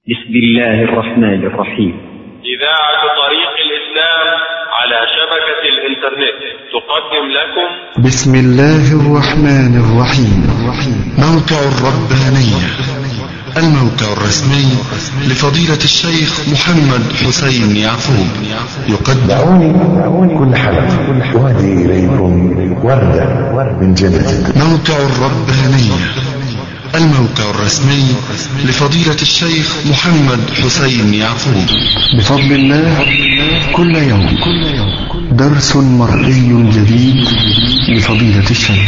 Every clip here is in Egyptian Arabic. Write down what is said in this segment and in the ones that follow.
بسم الله الرحمن الرحيم إذاعة طريق الإسلام على شبكة الإنترنت تقدم لكم بسم الله الرحمن الرحيم موقع الربانية الموقع الرسمي لفضيلة الشيخ محمد حسين يعقوب يقدم دعوني كل حلقة أهدي إليكم وردة من جنة موقع الربانية الموقع الرسمي لفضيلة الشيخ محمد حسين يعقوب بفضل الله كل يوم درس مرئي جديد لفضيلة الشيخ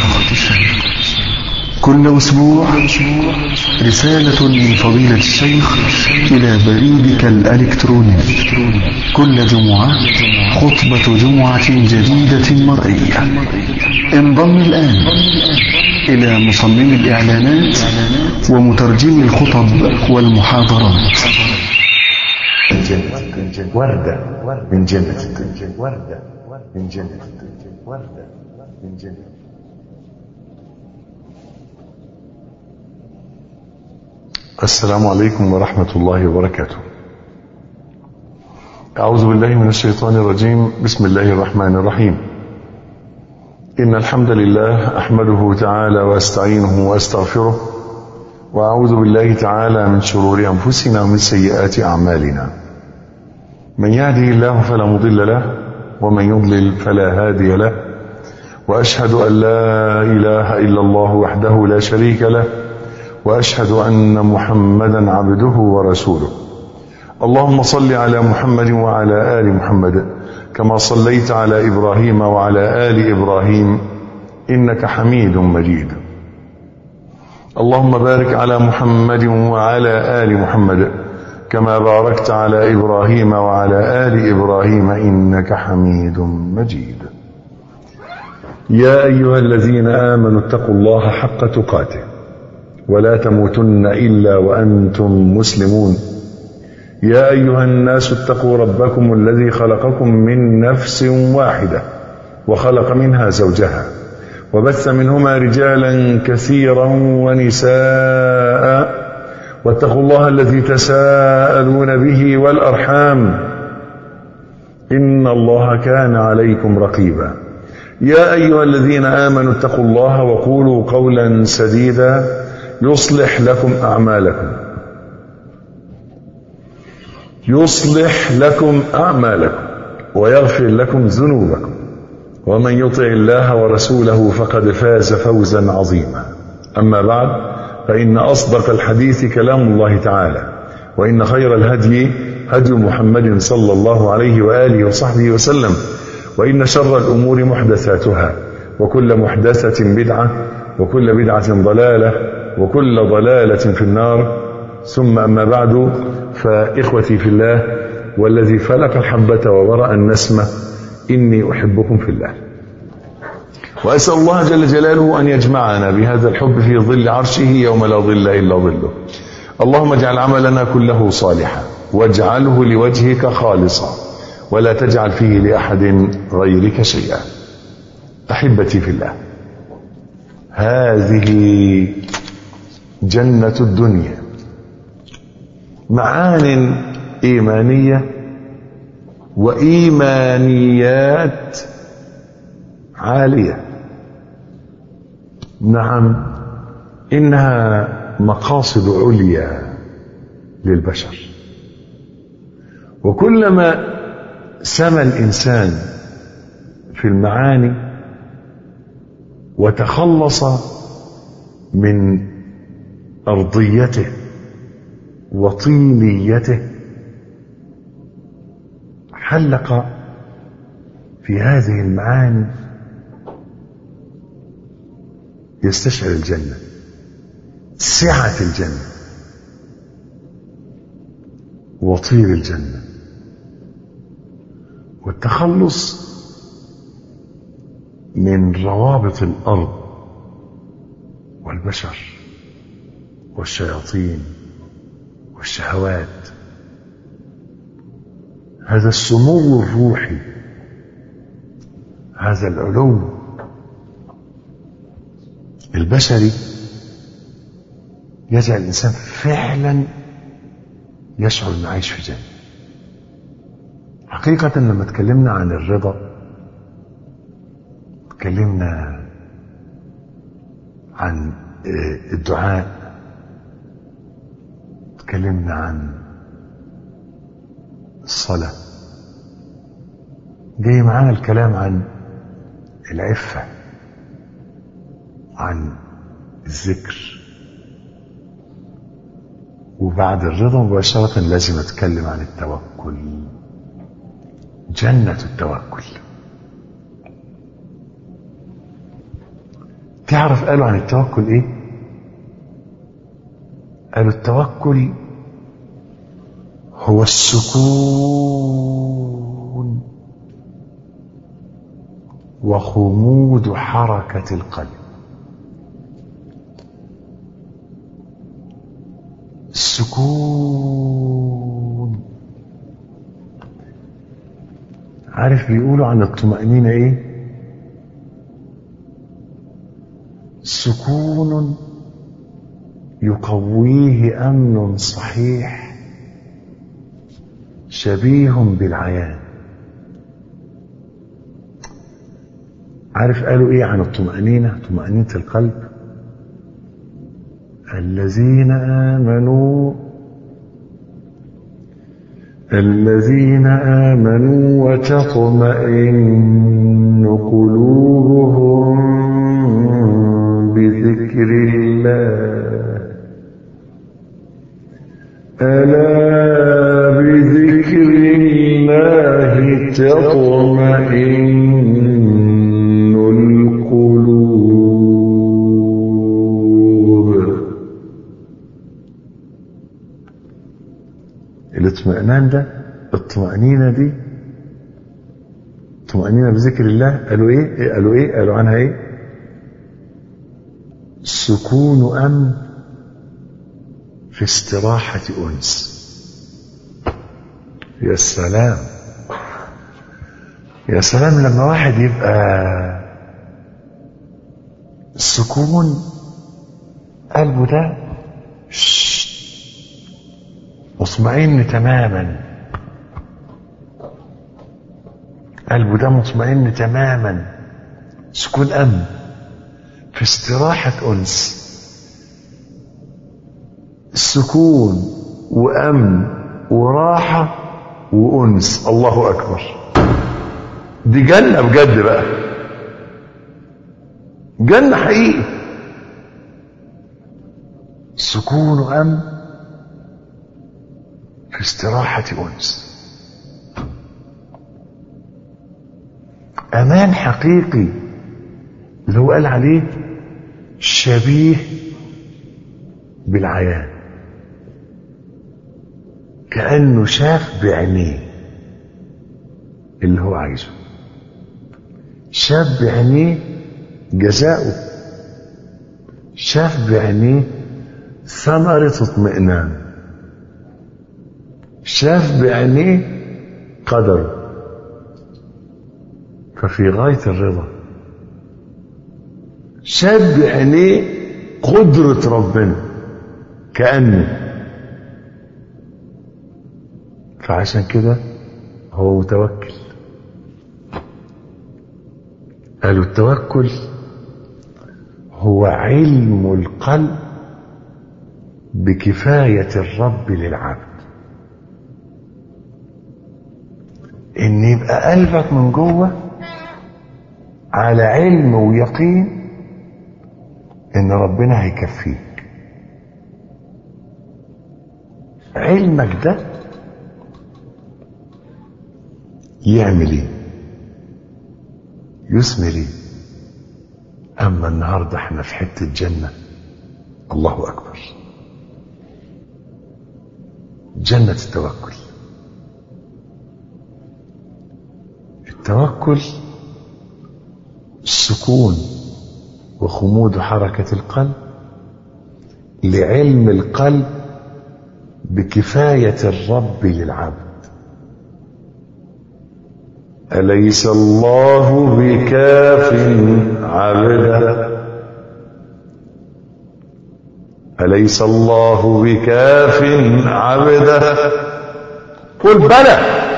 كل أسبوع رسالة من فضيلة الشيخ إلى بريدك الإلكتروني كل جمعة خطبة جمعة جديدة مرئية انضم الآن إلى مصمم الإعلانات ومترجم الخطب والمحاضرات من جنة وردة من جنة وردة من جنة وردة من جنة السلام عليكم ورحمة الله وبركاته أعوذ بالله من الشيطان الرجيم بسم الله الرحمن الرحيم إن الحمد لله أحمده تعالى وأستعينه وأستغفره وأعوذ بالله تعالى من شرور أنفسنا ومن سيئات أعمالنا من يهده الله فلا مضل له ومن يضلل فلا هادي له وأشهد أن لا إله إلا الله وحده لا شريك له واشهد ان محمدا عبده ورسوله اللهم صل على محمد وعلى ال محمد كما صليت على ابراهيم وعلى ال ابراهيم انك حميد مجيد اللهم بارك على محمد وعلى ال محمد كما باركت على ابراهيم وعلى ال ابراهيم انك حميد مجيد يا ايها الذين امنوا اتقوا الله حق تقاته ولا تموتن الا وانتم مسلمون يا ايها الناس اتقوا ربكم الذي خلقكم من نفس واحده وخلق منها زوجها وبث منهما رجالا كثيرا ونساء واتقوا الله الذي تساءلون به والارحام ان الله كان عليكم رقيبا يا ايها الذين امنوا اتقوا الله وقولوا قولا سديدا يصلح لكم أعمالكم يصلح لكم أعمالكم ويغفر لكم ذنوبكم ومن يطع الله ورسوله فقد فاز فوزا عظيما أما بعد فإن أصدق الحديث كلام الله تعالى وإن خير الهدي هدي محمد صلى الله عليه وآله وصحبه وسلم وإن شر الأمور محدثاتها وكل محدثة بدعة وكل بدعة ضلالة وكل ضلالة في النار ثم أما بعد فإخوتي في الله والذي فلق الحبة وبرأ النسمة إني أحبكم في الله وأسأل الله جل جلاله أن يجمعنا بهذا الحب في ظل عرشه يوم لا ظل إلا ظله اللهم اجعل عملنا كله صالحا واجعله لوجهك خالصا ولا تجعل فيه لأحد غيرك شيئا أحبتي في الله هذه جنة الدنيا معان إيمانية وإيمانيات عالية نعم إنها مقاصد عليا للبشر وكلما سمى الإنسان في المعاني وتخلص من أرضيته وطينيته حلق في هذه المعاني يستشعر الجنة سعة الجنة وطير الجنة والتخلص من روابط الأرض والبشر والشياطين والشهوات هذا السمو الروحي هذا العلو البشري يجعل الإنسان فعلا يشعر انه عايش في جنة حقيقة لما اتكلمنا عن الرضا اتكلمنا عن الدعاء اتكلمنا عن الصلاة جاي معانا الكلام عن العفة عن الذكر وبعد الرضا مباشرة لازم اتكلم عن التوكل جنة التوكل تعرف قالوا عن التوكل ايه قالوا التوكل هو السكون وخمود حركة القلب السكون عارف بيقولوا عن الطمأنينة ايه سكون يقويه امن صحيح شبيه بالعيان عارف قالوا ايه عن الطمأنينة طمأنينة القلب الذين آمنوا الذين آمنوا وتطمئن قلوبهم بذكر الله ألا بذكر الله تطمئن القلوب الاطمئنان ده الطمأنينة دي طمأنينة بذكر الله قالوا ايه؟ إيه قالوا ايه؟ قالوا عنها ايه؟ سكون أمن في استراحة أنس يا سلام يا سلام لما واحد يبقى السكون قلبه ده مطمئن تماما قلبه ده مطمئن تماما سكون أمن في استراحة أنس السكون وأمن وراحة وأنس الله أكبر دي جنة بجد بقى جنة حقيقي سكون وأمن في استراحة أنس أمان حقيقي اللي هو قال عليه شبيه بالعيان كأنه شاف بعينيه اللي هو عايزه شاف بعينيه جزاؤه شاف بعينيه ثمرة اطمئنان شاف بعينيه قدره ففي غاية الرضا شاف بعينيه قدرة ربنا كأنه فعشان كده هو متوكل قالوا التوكل هو علم القلب بكفاية الرب للعبد ان يبقى قلبك من جوه على علم ويقين ان ربنا هيكفيك علمك ده يعمل ايه يثمر ايه اما النهارده احنا في حته جنه الله اكبر جنه التوكل التوكل السكون وخمود حركة القلب لعلم القلب بكفاية الرب للعبد أليس الله بكاف عبده أليس الله بكاف عبده قل بلى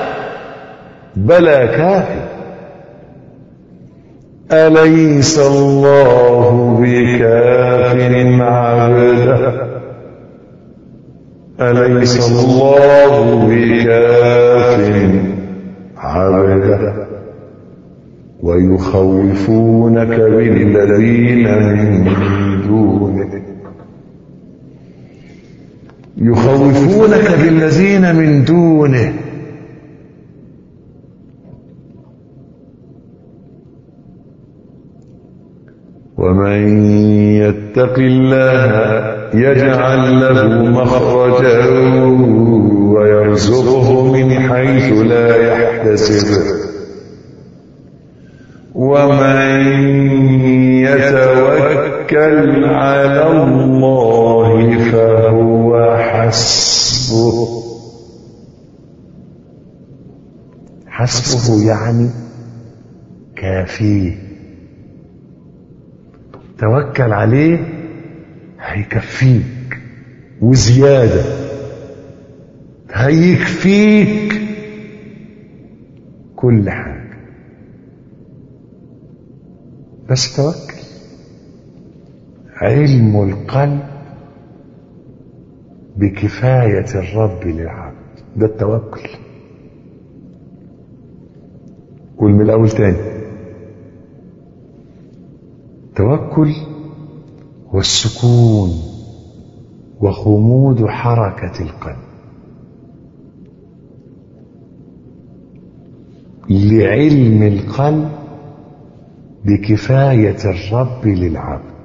بلى كافٍ أليس الله بكاف عبده أليس الله بكاف عبده ويخوفونك بالذين من دونه يخوفونك بالذين من دونه ومن يتق الله يجعل له مخرجا ويرزقه من حيث لا يحتسب ومن يتوكل على الله فهو حسبه حسبه يعني كافيه توكل عليه هيكفيك وزيادة هيكفيك كل حاجة بس توكل علم القلب بكفاية الرب للعبد ده التوكل قول من الأول تاني التوكل هو السكون وخمود حركة القلب لعلم القلب بكفاية الرب للعبد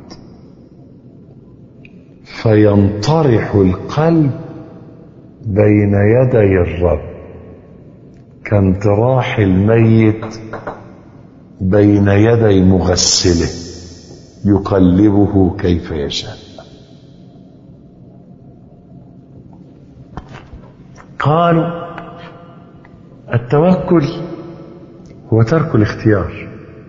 فينطرح القلب بين يدي الرب كانطراح الميت بين يدي مغسله يقلبه كيف يشاء قالوا التوكل هو ترك الاختيار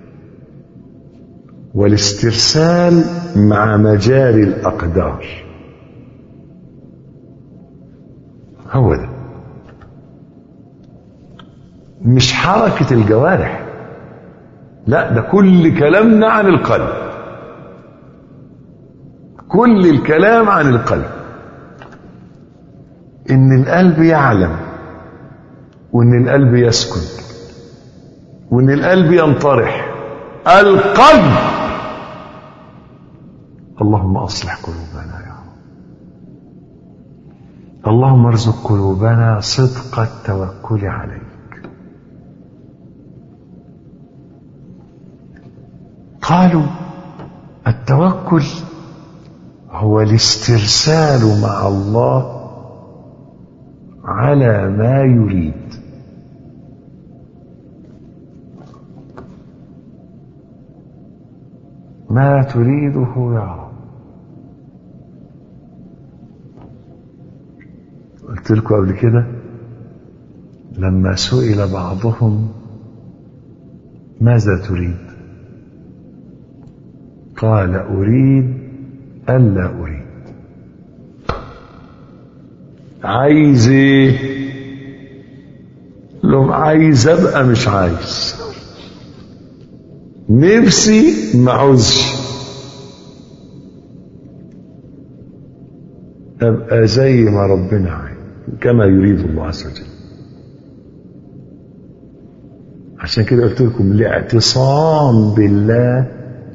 والاسترسال مع مجاري الأقدار هو ده مش حركة الجوارح لا ده كل كلامنا عن القلب كل الكلام عن القلب ان القلب يعلم وان القلب يسكن وان القلب ينطرح القلب اللهم اصلح قلوبنا يا رب اللهم ارزق قلوبنا صدق التوكل عليك قالوا التوكل هو الاسترسال مع الله على ما يريد ما تريده يا رب قلت لكم قبل كده لما سئل بعضهم ماذا تريد قال اريد الا اريد عايز ايه لهم عايز ابقى مش عايز نفسي ما عاوزش ابقى زي ما ربنا عايز كما يريد الله عز وجل عشان كده قلت لكم الاعتصام بالله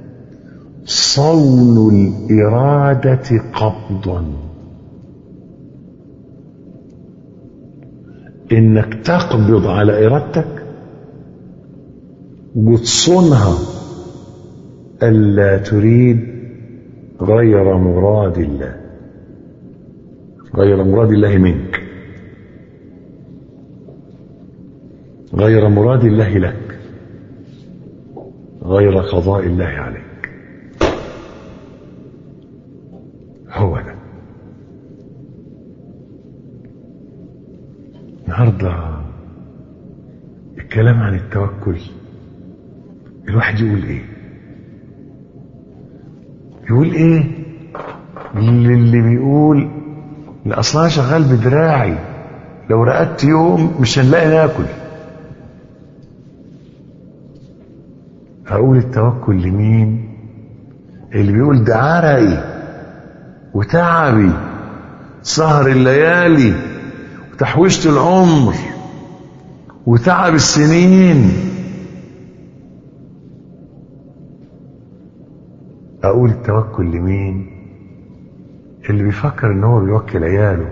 صون الإرادة قبضا إنك تقبض على إرادتك وتصونها ألا تريد غير مراد الله غير مراد الله منك غير مراد الله لك غير قضاء الله عليك هو ده النهارده الكلام عن التوكل الواحد يقول ايه يقول ايه للي بيقول لا اصلا أنا شغال بدراعي لو رقدت يوم مش هنلاقي ناكل هقول التوكل لمين اللي بيقول ده عرقي وتعبي سهر الليالي وتحويشة العمر وتعب السنين اقول التوكل لمين اللي بيفكر ان هو بيوكل عياله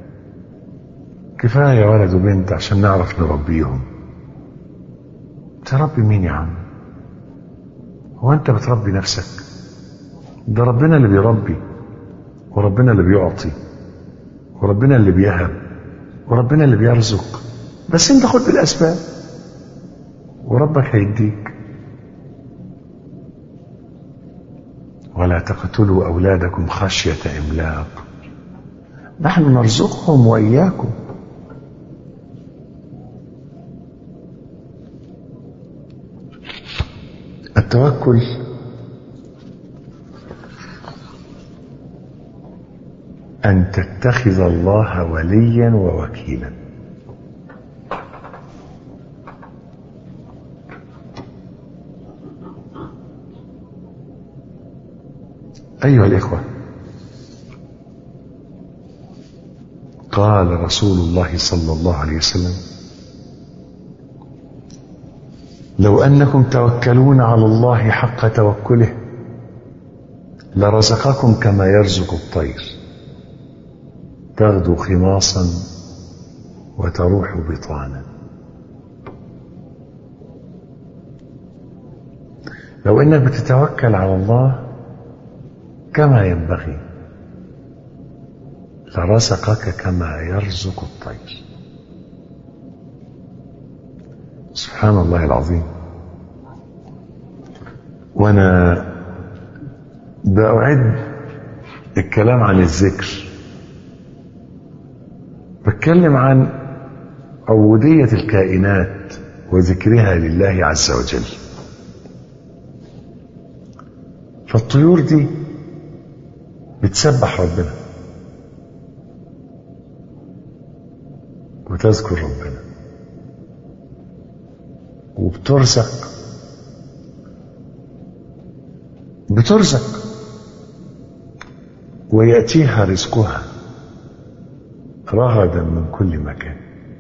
كفايه ولد وبنت عشان نعرف نربيهم تربي مين يا عم هو انت بتربي نفسك ده ربنا اللي بيربي وربنا اللي بيعطي وربنا اللي بيهب وربنا اللي بيرزق بس انت خد بالاسباب وربك هيديك ولا تقتلوا اولادكم خشيه املاق نحن نرزقهم واياكم التوكل ان تتخذ الله وليا ووكيلا ايها الاخوه قال رسول الله صلى الله عليه وسلم لو انكم توكلون على الله حق توكله لرزقكم كما يرزق الطير تغدو خماصا وتروح بطانا لو انك بتتوكل على الله كما ينبغي لرزقك كما يرزق الطير سبحان الله العظيم وانا بأعد الكلام عن الذكر بتكلم عن عبودية الكائنات وذكرها لله عز وجل فالطيور دي بتسبح ربنا وتذكر ربنا وبترزق بترزق ويأتيها رزقها رغدا من كل مكان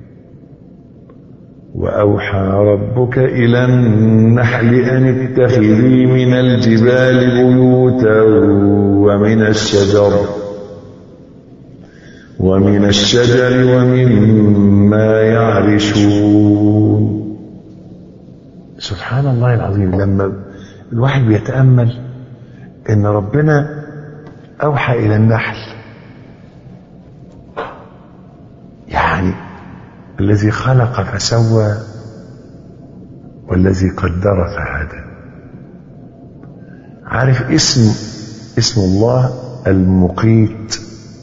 وأوحى ربك إلى النحل أن اتخذي من الجبال بيوتا ومن الشجر ومن الشجر ومما يعرشون سبحان الله العظيم لما الواحد بيتأمل إن ربنا أوحى إلى النحل يعني الذي خلق فسوى والذي قدر فهدى عارف اسم اسم الله المقيت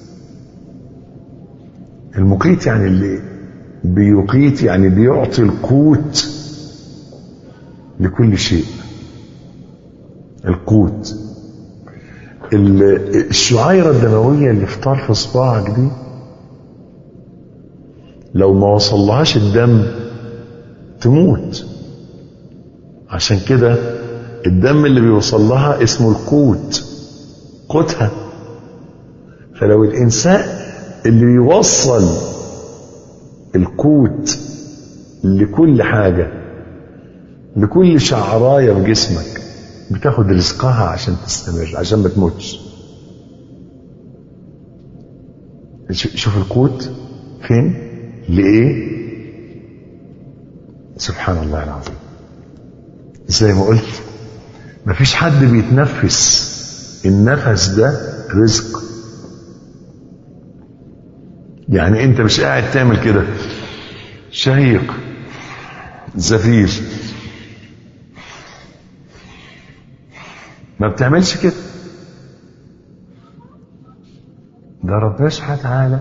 المقيت يعني اللي بيقيت يعني بيعطي القوت لكل شيء القوت الشعيرة الدموية اللي في طرف صباعك دي لو ما وصلهاش الدم تموت عشان كده الدم اللي بيوصل لها اسمه القوت قوتها فلو الإنسان اللي بيوصل القوت لكل حاجة لكل شعراية في جسمك بتاخد رزقها عشان تستمر عشان ما تموتش شوف القوت فين لإيه سبحان الله العظيم زي ما قلت مفيش حد بيتنفس النفس ده رزق يعني انت مش قاعد تعمل كده شهيق زفير ما بتعملش كده ده ربنا سبحانه وتعالى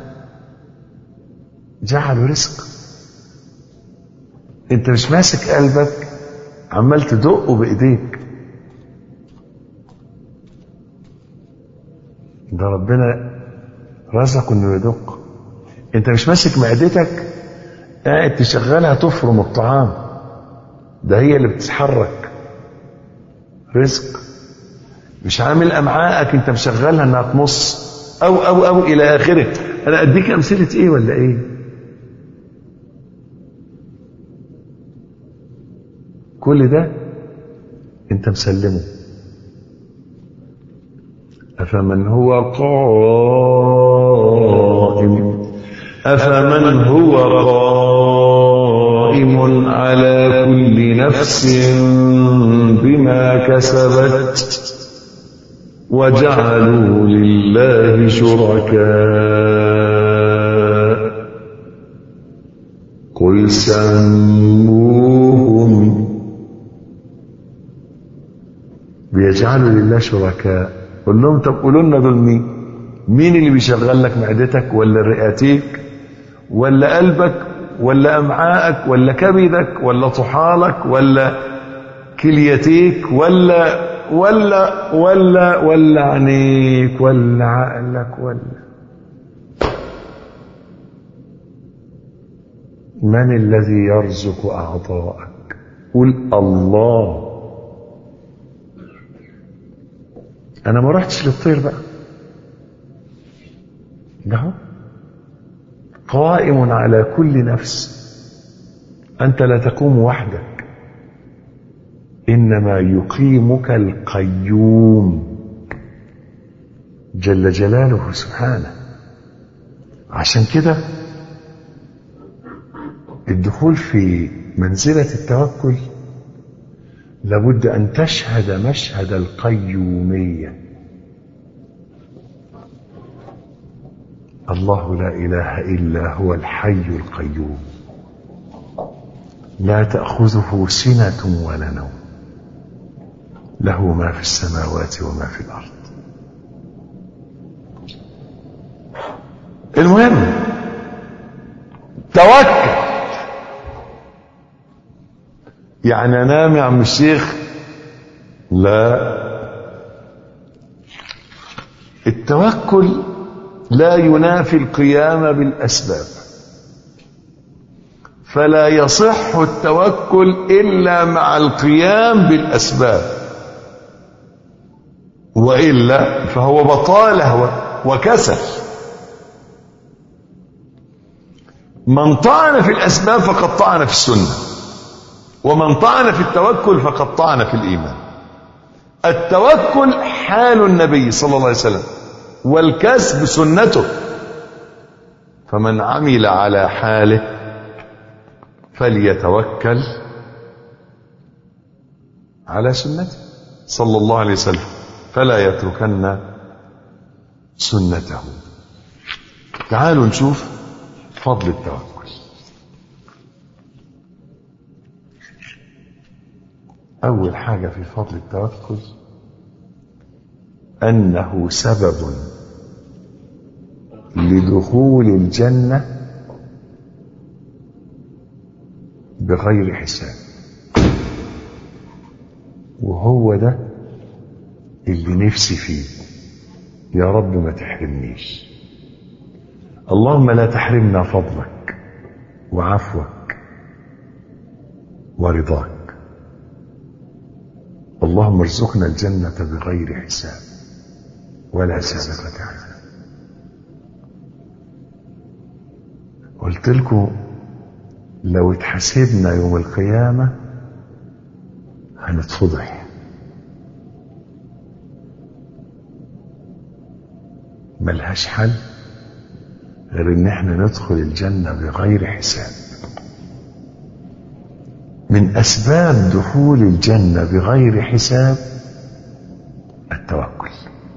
جعله رزق انت مش ماسك قلبك عمال تدقه بايديك ده ربنا رزقه انه يدق انت مش ماسك معدتك قاعد تشغلها تفرم الطعام ده هي اللي بتتحرك رزق مش عامل امعائك انت مشغلها انها تمص او او او الى اخره انا اديك امثله ايه ولا ايه كل ده انت مسلمه افمن هو قائم افمن هو قائم على كل نفس بما كسبت وجعلوا لله شركاء قل سموهم بيجعلوا لله شركاء قول لهم طب قولوا لنا دول مين مين اللي بيشغل لك معدتك ولا رئتيك ولا قلبك ولا امعائك ولا كبدك ولا طحالك ولا كليتيك ولا ولا ولا ولا عينيك ولا عقلك ولا من الذي يرزق اعضاءك قل الله انا ما رحتش للطير بقى ده هو قائم على كل نفس انت لا تقوم وحدك انما يقيمك القيوم جل جلاله سبحانه عشان كده الدخول في منزله التوكل لابد ان تشهد مشهد القيوميه الله لا اله الا هو الحي القيوم لا تاخذه سنه ولا نوم له ما في السماوات وما في الارض المهم توكل يعني انام يا عم الشيخ لا التوكل لا ينافي القيام بالاسباب فلا يصح التوكل الا مع القيام بالاسباب والا فهو بطاله وكسل من طعن في الاسباب فقد طعن في السنه ومن طعن في التوكل فقد طعن في الايمان التوكل حال النبي صلى الله عليه وسلم والكسب سنته فمن عمل على حاله فليتوكل على سنته صلى الله عليه وسلم فلا يتركن سنته تعالوا نشوف فضل التوكل أول حاجة في فضل التوكل أنه سبب لدخول الجنة بغير حساب وهو ده اللي نفسي فيه يا رب ما تحرمنيش اللهم لا تحرمنا فضلك وعفوك ورضاك اللهم ارزقنا الجنة بغير حساب ولا سابقة عذاب قلت لكم لو اتحاسبنا يوم القيامة هنتفضح ملهاش حل غير ان احنا ندخل الجنة بغير حساب من اسباب دخول الجنة بغير حساب التوكل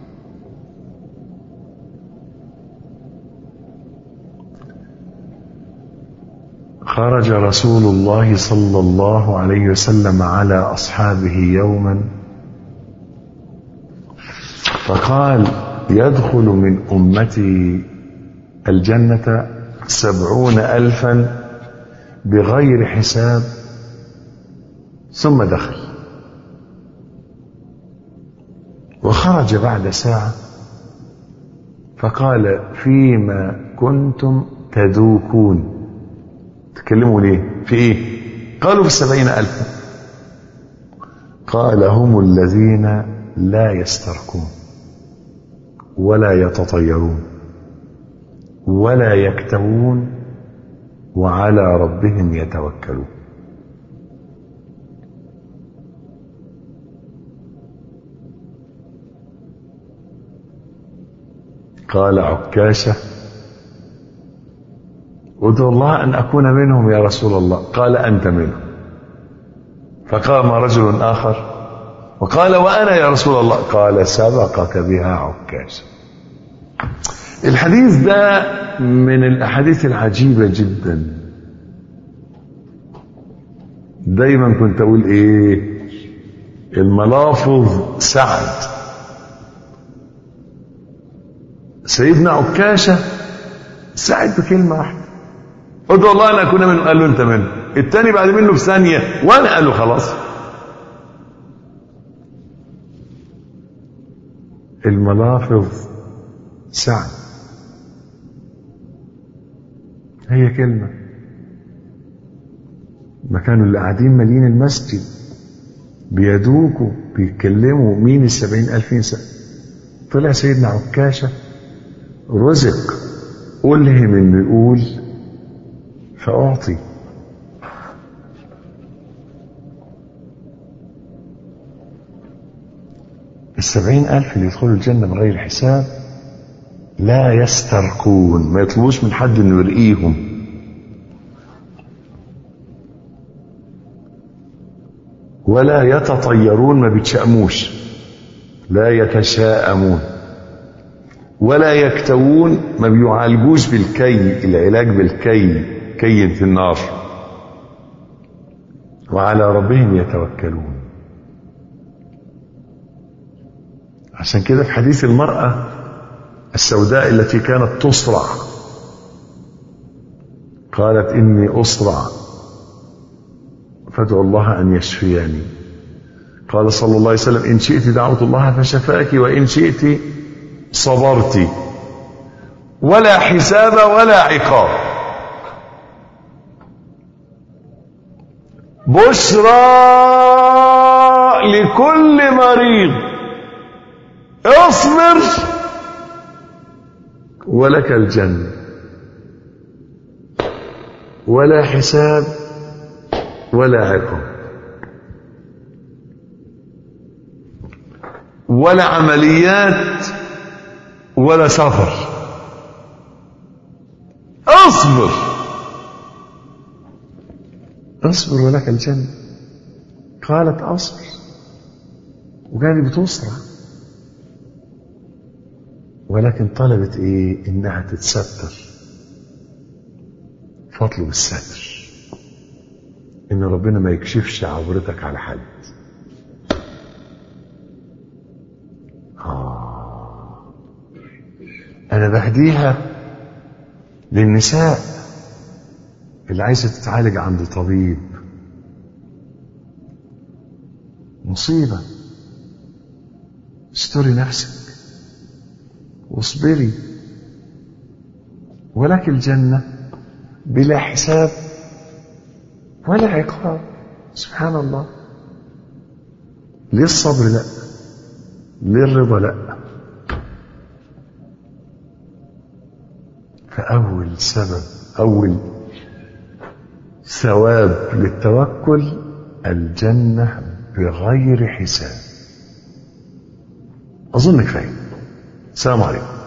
خرج رسول الله صلى الله عليه وسلم على اصحابه يوما فقال يدخل من امتي الجنه سبعون الفا بغير حساب ثم دخل وخرج بعد ساعه فقال فيما كنتم تدوكون تكلموا ليه في ايه قالوا في السبعين ألفا قال هم الذين لا يسترقون ولا يتطيرون ولا يكتوون وعلى ربهم يتوكلون قال عكاشة ادعو الله أن أكون منهم يا رسول الله قال أنت منهم فقام رجل آخر وقال وأنا يا رسول الله قال سبقك بها عكاشة الحديث ده من الأحاديث العجيبة جدا دايما كنت أقول إيه الملافظ سعد سيدنا عكاشة سعد بكلمة واحدة ادعو الله أن أكون منه قال له أنت منه التاني بعد منه بثانية وأنا قال له خلاص الملافظ سعد هي كلمة ما كانوا اللي قاعدين مالين المسجد بيدوكوا بيتكلموا مين السبعين ألفين سنة طلع سيدنا عكاشة رزق ألهم إنه يقول فأعطي السبعين ألف اللي يدخلوا الجنة من غير حساب لا يسترقون ما يطلبوش من حد انه يرقيهم ولا يتطيرون ما بيتشأموش لا يتشاءمون ولا يكتوون ما بيعالجوش بالكي العلاج بالكي كي في النار وعلى ربهم يتوكلون عشان كده في حديث المرأة السوداء التي كانت تصرع قالت إني أصرع فادعو الله أن يشفيني قال صلى الله عليه وسلم إن شئت دعوت الله فشفاك وإن شئت صبرت ولا حساب ولا عقاب بشرى لكل مريض اصبر ولك الجنة ولا حساب ولا عقاب ولا عمليات ولا سفر اصبر اصبر ولك الجنة قالت اصبر وكانت بتصرع ولكن طلبت ايه انها تتستر فاطلب الستر ان ربنا ما يكشفش عورتك على حد آه. انا بهديها للنساء اللي عايزه تتعالج عند طبيب مصيبه استري نفسك واصبري ولك الجنة بلا حساب ولا عقاب سبحان الله ليه الصبر لا ليه الرضا لا فأول سبب أول ثواب للتوكل الجنة بغير حساب أظن كفاية السلام عليكم